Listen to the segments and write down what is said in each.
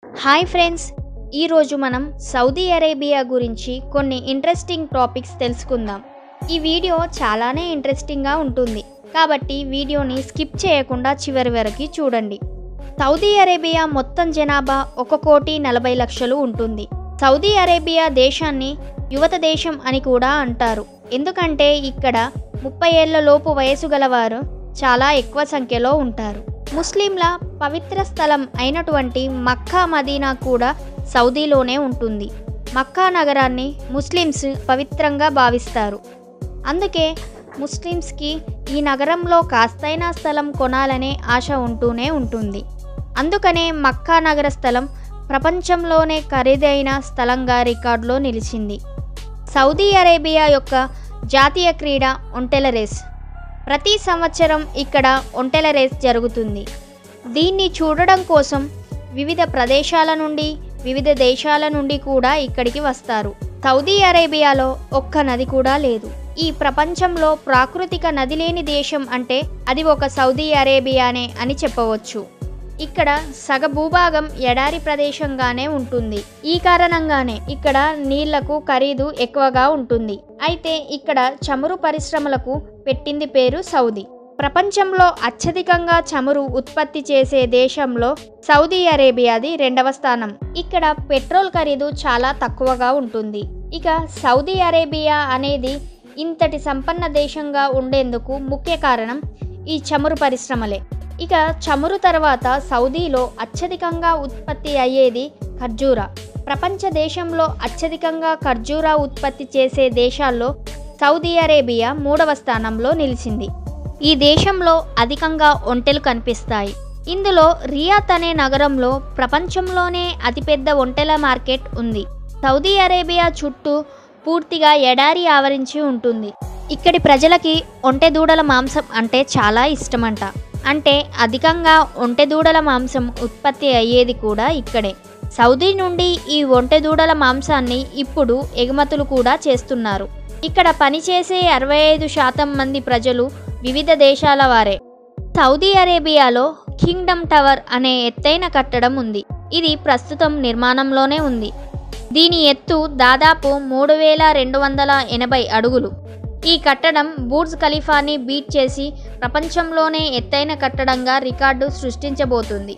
hi friends ఈరోజు మనం Saudi Arabia గురించి కొన్ని ఇంట్రెస్టింగ్ టాపిక్స్ తెలుసుకుందాం ఈ వీడియో చాలానే ఇంట్రెస్టింగ్గా ఉంటుంది కాబట్టి వీడియోని స్కిప్ చేయకుండా చివరి వరకు చూడండి సౌదీ అరేబియా మొత్తం జనాభా ఒక కోటి నలభై లక్షలు ఉంటుంది సౌదీ అరేబియా దేశాన్ని యువత దేశం అని కూడా అంటారు ఎందుకంటే ఇక్కడ ముప్పై ఏళ్ల లోపు వయసు గలవారు చాలా ఎక్కువ సంఖ్యలో ఉంటారు ముస్లింల పవిత్ర స్థలం అయినటువంటి మక్కా మదీనా కూడా సౌదీలోనే ఉంటుంది మక్కా నగరాన్ని ముస్లిమ్స్ పవిత్రంగా భావిస్తారు అందుకే ముస్లిమ్స్కి ఈ నగరంలో కాస్తైనా స్థలం కొనాలనే ఆశ ఉంటూనే ఉంటుంది అందుకనే మక్కా నగర స్థలం ప్రపంచంలోనే ఖరీదైన స్థలంగా రికార్డులో నిలిచింది సౌదీ అరేబియా యొక్క జాతీయ క్రీడ ఒంటెల రేస్ ప్రతి సంవత్సరం ఇక్కడ ఒంటెల రేస్ జరుగుతుంది దీన్ని చూడడం కోసం వివిధ ప్రదేశాల నుండి వివిధ దేశాల నుండి కూడా ఇక్కడికి వస్తారు సౌదీ అరేబియాలో ఒక్క నది కూడా లేదు ఈ ప్రపంచంలో ప్రాకృతిక నది లేని దేశం అంటే అది ఒక సౌదీ అరేబియానే అని చెప్పవచ్చు ఇక్కడ సగ భూభాగం ఎడారి ప్రదేశంగానే ఉంటుంది ఈ కారణంగానే ఇక్కడ నీళ్లకు ఖరీదు ఎక్కువగా ఉంటుంది అయితే ఇక్కడ చమురు పరిశ్రమలకు పెట్టింది పేరు సౌదీ ప్రపంచంలో అత్యధికంగా చమురు ఉత్పత్తి చేసే దేశంలో సౌదీ అరేబియాది రెండవ స్థానం ఇక్కడ పెట్రోల్ ఖరీదు చాలా తక్కువగా ఉంటుంది ఇక సౌదీ అరేబియా అనేది ఇంతటి సంపన్న దేశంగా ఉండేందుకు ముఖ్య కారణం ఈ చమురు పరిశ్రమలే ఇక చమురు తర్వాత సౌదీలో అత్యధికంగా ఉత్పత్తి అయ్యేది ఖర్జూరా ప్రపంచ దేశంలో అత్యధికంగా ఖర్జూరా ఉత్పత్తి చేసే దేశాల్లో సౌదీ అరేబియా మూడవ స్థానంలో నిలిచింది ఈ దేశంలో అధికంగా ఒంటెలు కనిపిస్తాయి ఇందులో రియాత్ అనే నగరంలో ప్రపంచంలోనే అతిపెద్ద ఒంటెల మార్కెట్ ఉంది సౌదీ అరేబియా చుట్టూ పూర్తిగా ఎడారి ఆవరించి ఉంటుంది ఇక్కడి ప్రజలకి ఒంటె దూడల మాంసం అంటే చాలా ఇష్టమంట అంటే అధికంగా ఒంటె దూడల మాంసం ఉత్పత్తి అయ్యేది కూడా ఇక్కడే సౌదీ నుండి ఈ ఒంటె దూడల మాంసాన్ని ఇప్పుడు ఎగుమతులు కూడా చేస్తున్నారు ఇక్కడ పనిచేసే అరవై ఐదు శాతం మంది ప్రజలు వివిధ దేశాల వారే సౌదీ అరేబియాలో కింగ్డమ్ టవర్ అనే ఎత్తైన కట్టడం ఉంది ఇది ప్రస్తుతం నిర్మాణంలోనే ఉంది దీని ఎత్తు దాదాపు మూడు వేల రెండు వందల ఎనభై అడుగులు ఈ కట్టడం బూర్జ్ ఖలీఫాని బీట్ చేసి ప్రపంచంలోనే ఎత్తైన కట్టడంగా రికార్డు సృష్టించబోతుంది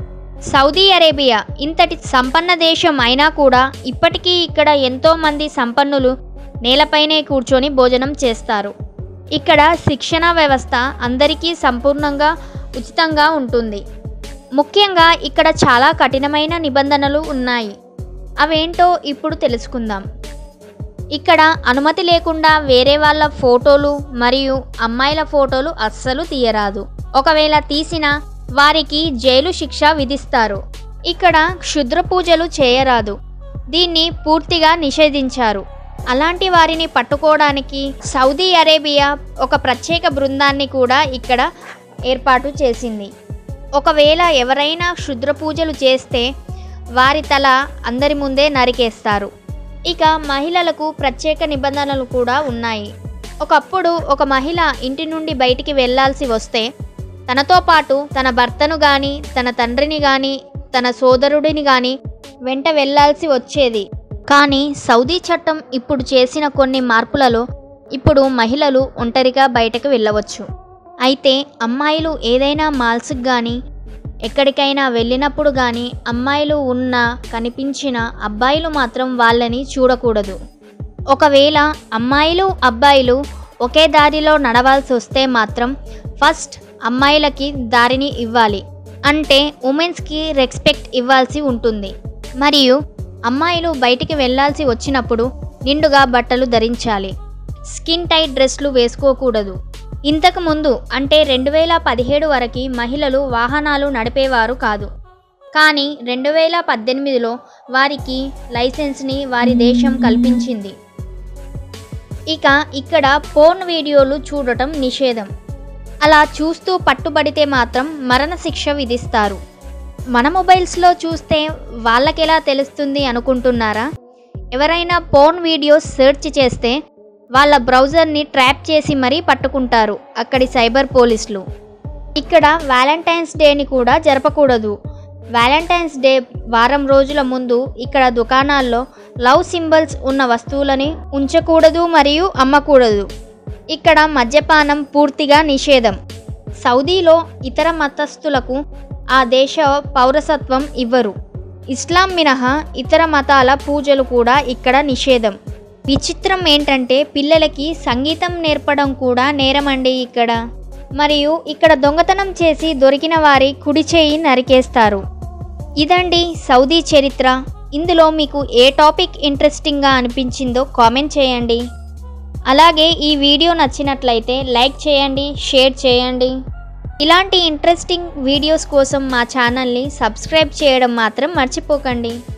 సౌదీ అరేబియా ఇంతటి సంపన్న దేశం అయినా కూడా ఇప్పటికీ ఇక్కడ ఎంతో మంది సంపన్నులు నేలపైనే కూర్చొని భోజనం చేస్తారు ఇక్కడ శిక్షణ వ్యవస్థ అందరికీ సంపూర్ణంగా ఉచితంగా ఉంటుంది ముఖ్యంగా ఇక్కడ చాలా కఠినమైన నిబంధనలు ఉన్నాయి అవేంటో ఇప్పుడు తెలుసుకుందాం ఇక్కడ అనుమతి లేకుండా వేరే వాళ్ళ ఫోటోలు మరియు అమ్మాయిల ఫోటోలు అస్సలు తీయరాదు ఒకవేళ తీసినా వారికి జైలు శిక్ష విధిస్తారు ఇక్కడ క్షుద్ర పూజలు చేయరాదు దీన్ని పూర్తిగా నిషేధించారు అలాంటి వారిని పట్టుకోవడానికి సౌదీ అరేబియా ఒక ప్రత్యేక బృందాన్ని కూడా ఇక్కడ ఏర్పాటు చేసింది ఒకవేళ ఎవరైనా క్షుద్ర పూజలు చేస్తే వారి తల అందరి ముందే నరికేస్తారు ఇక మహిళలకు ప్రత్యేక నిబంధనలు కూడా ఉన్నాయి ఒకప్పుడు ఒక మహిళ ఇంటి నుండి బయటికి వెళ్ళాల్సి వస్తే తనతో పాటు తన భర్తను కానీ తన తండ్రిని కానీ తన సోదరుడిని కానీ వెంట వెళ్ళాల్సి వచ్చేది కానీ సౌదీ చట్టం ఇప్పుడు చేసిన కొన్ని మార్పులలో ఇప్పుడు మహిళలు ఒంటరిగా బయటకు వెళ్ళవచ్చు అయితే అమ్మాయిలు ఏదైనా మాల్స్కి కానీ ఎక్కడికైనా వెళ్ళినప్పుడు కానీ అమ్మాయిలు ఉన్నా కనిపించిన అబ్బాయిలు మాత్రం వాళ్ళని చూడకూడదు ఒకవేళ అమ్మాయిలు అబ్బాయిలు ఒకే దారిలో నడవాల్సి వస్తే మాత్రం ఫస్ట్ అమ్మాయిలకి దారిని ఇవ్వాలి అంటే ఉమెన్స్కి రెస్పెక్ట్ ఇవ్వాల్సి ఉంటుంది మరియు అమ్మాయిలు బయటికి వెళ్ళాల్సి వచ్చినప్పుడు నిండుగా బట్టలు ధరించాలి స్కిన్ టైట్ డ్రెస్లు వేసుకోకూడదు ఇంతకు ముందు అంటే రెండు వేల పదిహేడు వరకు మహిళలు వాహనాలు నడిపేవారు కాదు కానీ రెండు వేల పద్దెనిమిదిలో వారికి లైసెన్స్ని వారి దేశం కల్పించింది ఇక ఇక్కడ పోర్న్ వీడియోలు చూడటం నిషేధం అలా చూస్తూ పట్టుబడితే మాత్రం మరణశిక్ష విధిస్తారు మన మొబైల్స్లో చూస్తే వాళ్ళకెలా తెలుస్తుంది అనుకుంటున్నారా ఎవరైనా పోర్న్ వీడియోస్ సెర్చ్ చేస్తే వాళ్ళ బ్రౌజర్ని ట్రాప్ చేసి మరీ పట్టుకుంటారు అక్కడి సైబర్ పోలీసులు ఇక్కడ వ్యాలంటైన్స్ డేని కూడా జరపకూడదు వ్యాలంటైన్స్ డే వారం రోజుల ముందు ఇక్కడ దుకాణాల్లో లవ్ సింబల్స్ ఉన్న వస్తువులని ఉంచకూడదు మరియు అమ్మకూడదు ఇక్కడ మద్యపానం పూర్తిగా నిషేధం సౌదీలో ఇతర మతస్థులకు ఆ దేశ పౌరసత్వం ఇవ్వరు ఇస్లాం మినహా ఇతర మతాల పూజలు కూడా ఇక్కడ నిషేధం విచిత్రం ఏంటంటే పిల్లలకి సంగీతం నేర్పడం కూడా నేరమండి ఇక్కడ మరియు ఇక్కడ దొంగతనం చేసి దొరికిన వారి కుడి చేయి నరికేస్తారు ఇదండి సౌదీ చరిత్ర ఇందులో మీకు ఏ టాపిక్ ఇంట్రెస్టింగ్గా అనిపించిందో కామెంట్ చేయండి అలాగే ఈ వీడియో నచ్చినట్లయితే లైక్ చేయండి షేర్ చేయండి ఇలాంటి ఇంట్రెస్టింగ్ వీడియోస్ కోసం మా ఛానల్ని సబ్స్క్రైబ్ చేయడం మాత్రం మర్చిపోకండి